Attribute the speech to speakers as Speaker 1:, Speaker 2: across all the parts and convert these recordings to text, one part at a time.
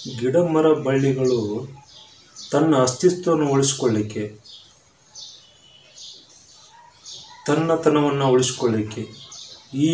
Speaker 1: ಗಿಡ ಮರ ಬಳ್ಳಿಗಳು ತನ್ನ ಅಸ್ತಿತ್ವವನ್ನು ಉಳಿಸ್ಕೊಳ್ಳಿಕ್ಕೆ ತನ್ನತನವನ್ನು ಉಳಿಸ್ಕೊಳ್ಳಿಕ್ಕೆ ಈ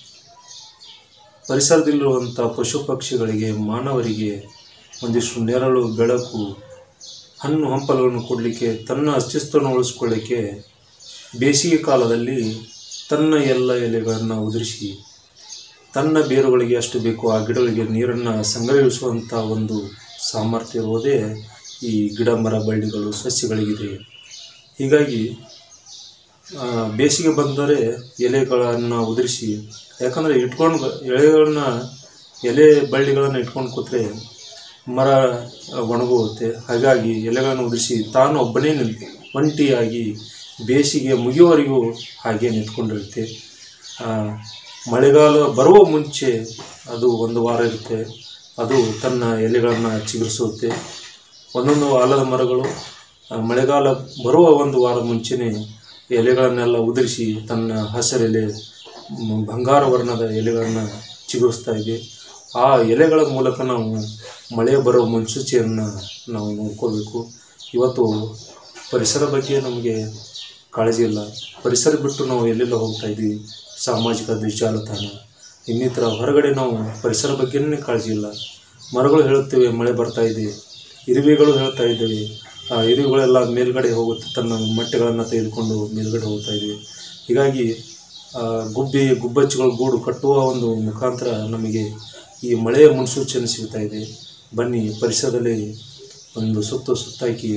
Speaker 1: ಪರಿಸರದಲ್ಲಿರುವಂಥ ಪಶು ಪಕ್ಷಿಗಳಿಗೆ ಮಾನವರಿಗೆ ಒಂದಿಷ್ಟು ನೆರಳು ಬೆಳಕು ಹಣ್ಣು ಹಂಪಲುಗಳನ್ನು ಕೊಡಲಿಕ್ಕೆ ತನ್ನ ಅಸ್ತಿತ್ವವನ್ನು ಉಳಿಸ್ಕೊಳ್ಳಿಕ್ಕೆ ಬೇಸಿಗೆ ಕಾಲದಲ್ಲಿ ತನ್ನ ಎಲ್ಲ ಎಲೆಗಳನ್ನು ಉದುರಿಸಿ ತನ್ನ ಬೇರುಗಳಿಗೆ ಎಷ್ಟು ಬೇಕು ಆ ಗಿಡಗಳಿಗೆ ನೀರನ್ನು ಸಂಗ್ರಹಿಸುವಂಥ ಒಂದು ಸಾಮರ್ಥ್ಯ ಇರುವುದೇ ಈ ಗಿಡ ಮರ ಬಳ್ಳಿಗಳು ಸಸ್ಯಗಳಿಗಿದೆ ಹೀಗಾಗಿ ಆ, ಬೇಸಿಗೆ ಬಂದರೆ ಎಲೆಗಳನ್ನು ಉದುರಿಸಿ ಯಾಕಂದರೆ ಇಟ್ಕೊಂಡು ಎಲೆಗಳನ್ನ ಎಲೆ ಬಳ್ಳಿಗಳನ್ನು ಇಟ್ಕೊಂಡು ಕೂತ್ರೆ ಮರ ಆ, ಒಣಗೋಗುತ್ತೆ ಹಾಗಾಗಿ ಎಲೆಗಳನ್ನು ಉದುರಿಸಿ ತಾನು ಒಬ್ಬನೇ ನಿಲ್ ಒಂಟಿಯಾಗಿ ಬೇಸಿಗೆ ಮುಗಿಯುವವರೆಗೂ ಹಾಗೆ ನಿಂತ್ಕೊಂಡಿರುತ್ತೆ ಆ, ಮಳೆಗಾಲ ಬರುವ ಮುಂಚೆ ಅದು ಒಂದು ವಾರ ಇರುತ್ತೆ ಅದು ತನ್ನ ಎಲೆಗಳನ್ನು ಚಿಗುರಿಸುತ್ತೆ ಒಂದೊಂದು ಆಲದ ಮರಗಳು ಆ, ಮಳೆಗಾಲ ಬರುವ ಒಂದು ವಾರ ಮುಂಚೆನೇ ಎಲೆಗಳನ್ನೆಲ್ಲ ಉದುರಿಸಿ ತನ್ನ ಹಸಿರೆಲೆ ಮ್, ಬಂಗಾರ ವರ್ಣದ ಎಲೆಗಳನ್ನು ಚಿಗುರಿಸ್ತಾ ಇದೆ ಆ ಎಲೆಗಳ ಮೂಲಕ ನಾವು ಮಳೆ ಬರೋ ಮುನ್ಸೂಚನೆಯನ್ನು ನಾವು ನೋಡ್ಕೋಬೇಕು ಇವತ್ತು ಪರಿಸರ ಬಗ್ಗೆ ನಮಗೆ ಕಾಳಜಿ ಇಲ್ಲ ಪರಿಸರ ಬಿಟ್ಟು ನಾವು ಎಲ್ಲೆಲ್ಲ ಹೋಗ್ತಾ ಇದ್ದೀವಿ ಸಾಮಾಜಿಕ ಜಾಲತಾಣ ಇನ್ನಿತರ ಹೊರಗಡೆ ನಾವು ಪರಿಸರ ಬಗ್ಗೆನೇ ಕಾಳಜಿ ಇಲ್ಲ ಮರಗಳು ಹೇಳುತ್ತೇವೆ ಮಳೆ ಬರ್ತಾ ಇದೆ ಇರುವೆಗಳು ಹೇಳ್ತಾ ಇದ್ದೇವೆ ಆ ಇರುವೆಗಳೆಲ್ಲ ಮೇಲ್ಗಡೆ ಹೋಗುತ್ತೆ ತನ್ನ ಮೊಟ್ಟೆಗಳನ್ನು ತೆಗೆದುಕೊಂಡು ಮೇಲ್ಗಡೆ ಹೋಗ್ತಾ ಇವೆ ಹೀಗಾಗಿ ಆ, ಗುಬ್ಬಿ ಗುಬ್ಬಚ್ಚಿಗಳ ಗೂಡು ಕಟ್ಟುವ ಒಂದು ಮುಖಾಂತರ ನಮಗೆ ಈ ಮಳೆಯ ಮುನ್ಸೂಚನೆ ಸಿಗ್ತಾ ಇದೆ ಬನ್ನಿ ಪರಿಸರದಲ್ಲಿ ಒಂದು ಸುತ್ತು ಸುತ್ತಾಕಿ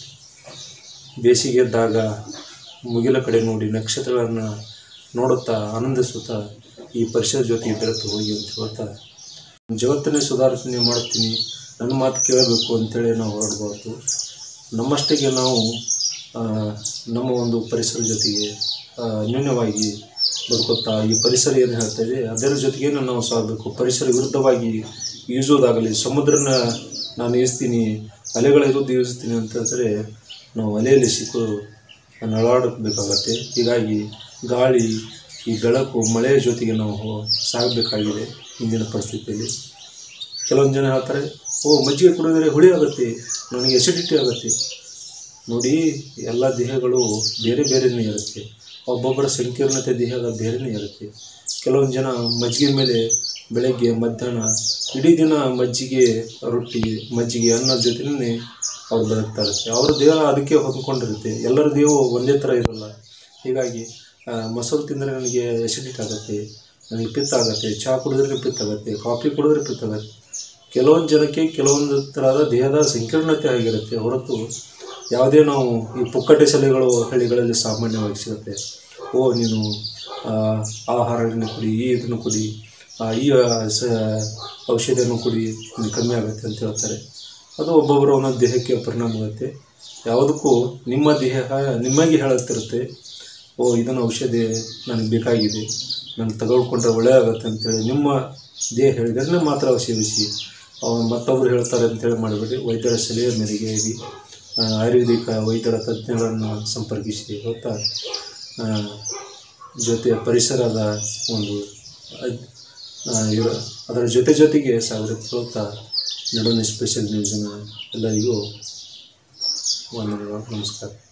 Speaker 1: ಬೇಸಿಗೆದ್ದಾಗ ಮುಗಿಲ ಕಡೆ ನೋಡಿ ನಕ್ಷತ್ರಗಳನ್ನು ನೋಡುತ್ತಾ ಆನಂದಿಸುತ್ತಾ ಈ ಪರಿಸರ ಜೊತೆಗೆ ಬೆರೆತು ಹೋಗಿ ಅಂತ ಹೇಳ್ತಾ ಜಗತ್ತನ್ನೇ ಸುಧಾರಣೆ ಮಾಡ್ತೀನಿ ನನ್ನ ಮಾತು ಕೇಳಬೇಕು ಅಂತೇಳಿ ನಾವು ಹೊರಡಬಾರ್ದು ನಮ್ಮಷ್ಟಿಗೆ ನಾವು ಆ, ನಮ್ಮ ಒಂದು ಪರಿಸರ ಜೊತೆಗೆ ಆ, ಅನ್ಯೋನ್ಯವಾಗಿ ಬದುಕುತ್ತಾ ಈ ಪರಿಸರ ಏನು ಹೇಳ್ತಾ ಇದೆ ಅದರ ಜೊತೆಗೇನು ನಾವು ಸಾಗಬೇಕು ಪರಿಸರ ವಿರುದ್ಧವಾಗಿ ಈಜೋದಾಗಲಿ ಸಮುದ್ರನ ನಾನು ಈಜ್ತೀನಿ ಅಲೆಗಳ ವಿರುದ್ಧ ಈಜ್ತೀನಿ ಅಂತಂದರೆ ನಾವು ಅಲೆಯಲ್ಲಿ ಸಿಕ್ಕು ನಳಾಡಬೇಕಾಗತ್ತೆ ಹೀಗಾಗಿ ಗಾಳಿ ಈ ಬೆಳಕು ಮಳೆಯ ಜೊತೆಗೆ ನಾವು ಸಾಗಬೇಕಾಗಿದೆ ಇಂದಿನ ಪರಿಸ್ಥಿತಿಯಲ್ಲಿ ಕೆಲವೊಂದು ಜನ ಹೇಳ್ತಾರೆ ಓ ಮಜ್ಜಿಗೆ ಕುಡಿದರೆ ಹುಳಿ ಆಗುತ್ತೆ ನನಗೆ ಎಸಿಡಿಟಿ ಆಗುತ್ತೆ ನೋಡಿ ಎಲ್ಲ ದೇಹಗಳು ಬೇರೆ ಬೇರೆನೇ ಇರುತ್ತೆ ಒಬ್ಬೊಬ್ಬರ ಸಂಕೀರ್ಣತೆ ದೇಹದ ಬೇರೆನೇ ಇರುತ್ತೆ ಕೆಲವೊಂದು ಜನ ಮಜ್ಜಿಗೆ ಮೇಲೆ ಬೆಳಗ್ಗೆ ಮಧ್ಯಾಹ್ನ ಇಡೀ ದಿನ ಮಜ್ಜಿಗೆ ರೊಟ್ಟಿ ಮಜ್ಜಿಗೆ ಅನ್ನದ ಜೊತೆನೇ ಅವ್ರು ಬದುಕ್ತಾ ಇರುತ್ತೆ ಅವ್ರ ದೇಹ ಅದಕ್ಕೆ ಹೊಂದ್ಕೊಂಡಿರುತ್ತೆ ಎಲ್ಲರ ದೇಹ ಒಂದೇ ಥರ ಇರಲ್ಲ ಹೀಗಾಗಿ ಆ, ಮೊಸರು ತಿಂದರೆ ನನಗೆ ಎಸಿಡಿಟಿ ಆಗುತ್ತೆ ನನಗೆ ಪಿತ್ತ ಆಗುತ್ತೆ ಚಹಾ ಕುಡಿದ್ರೆ ಪಿತ್ತ ಆಗುತ್ತೆ ಕಾಫಿ ಕುಡಿದ್ರೆ ಪಿತ್ತ ಆಗುತ್ತೆ ಕೆಲವೊಂದು ಜನಕ್ಕೆ ಕೆಲವೊಂದು ಥರದ ದೇಹದ ಸಂಕೀರ್ಣತೆ ಆಗಿರುತ್ತೆ ಹೊರತು ಯಾವುದೇ ನಾವು ಈ ಪುಕ್ಕಟೆ ಸೆಲೆಗಳು ಹಳ್ಳಿಗಳಲ್ಲಿ ಸಾಮಾನ್ಯವಾಗಿ ಸಿಗುತ್ತೆ ಓ ನೀನು ಆ, ಆಹಾರವನ್ನು ಕುಡಿ ಈ ಇದನ್ನು ಕುಡಿ ಆ, ಈ ಆ, ಸ ಔಷಧಿಯನ್ನು ಕುಡಿ ನಿನಗೆ ಕಮ್ಮಿ ಆಗುತ್ತೆ ಅಂತ ಹೇಳ್ತಾರೆ ಅದು ಒಬ್ಬೊಬ್ಬರ ಒಂದೊಂದು ದೇಹಕ್ಕೆ ಪರಿಣಾಮ ಆಗುತ್ತೆ ಯಾವುದಕ್ಕೂ ನಿಮ್ಮ ದೇಹ ನಿಮಗೆ ಹೇಳುತ್ತಿರುತ್ತೆ ಓ ಇದನ್ನು ಔಷಧಿ ನನಗೆ ಬೇಕಾಗಿದೆ ನಾನು ತಗೊಳ್ಕೊಂಡ್ರೆ ಒಳ್ಳೆಯದಾಗತ್ತೆ ಅಂತೇಳಿ ನಿಮ್ಮ ದೇಹ ಹೇಳಿದ್ರೆ ಮಾತ್ರ ಸೇವಿಸಿ ಅವ ಮತ್ತೊಬ್ಬರು ಹೇಳ್ತಾರೆ ಅಂತೇಳಿ ಮಾಡಬೇಡಿ ವೈದ್ಯರ ಸಲಹೆ ಮೇರೆಗೆ ಇರಿ ಆ, ಆಯುರ್ವೇದಿಕ ವೈದ್ಯರ ತಜ್ಞರನ್ನು ಸಂಪರ್ಕಿಸಿ ಹೊತ್ತ ಜೊತೆ ಪರಿಸರದ ಒಂದು ಅದ್- ಆ, ಇವ ಅದರ ಜೊತೆ ಜೊತೆಗೆ ಸಾಗರಕ್ಕೆ ಹೋಗ್ತಾ ನಡುವಿನ ಸ್ಪೆಷಲ್ ನ್ಯೂಸ್ನ ಎಲ್ಲರಿಗೂ ವಂದನೆಗಳು ನಮಸ್ಕಾರ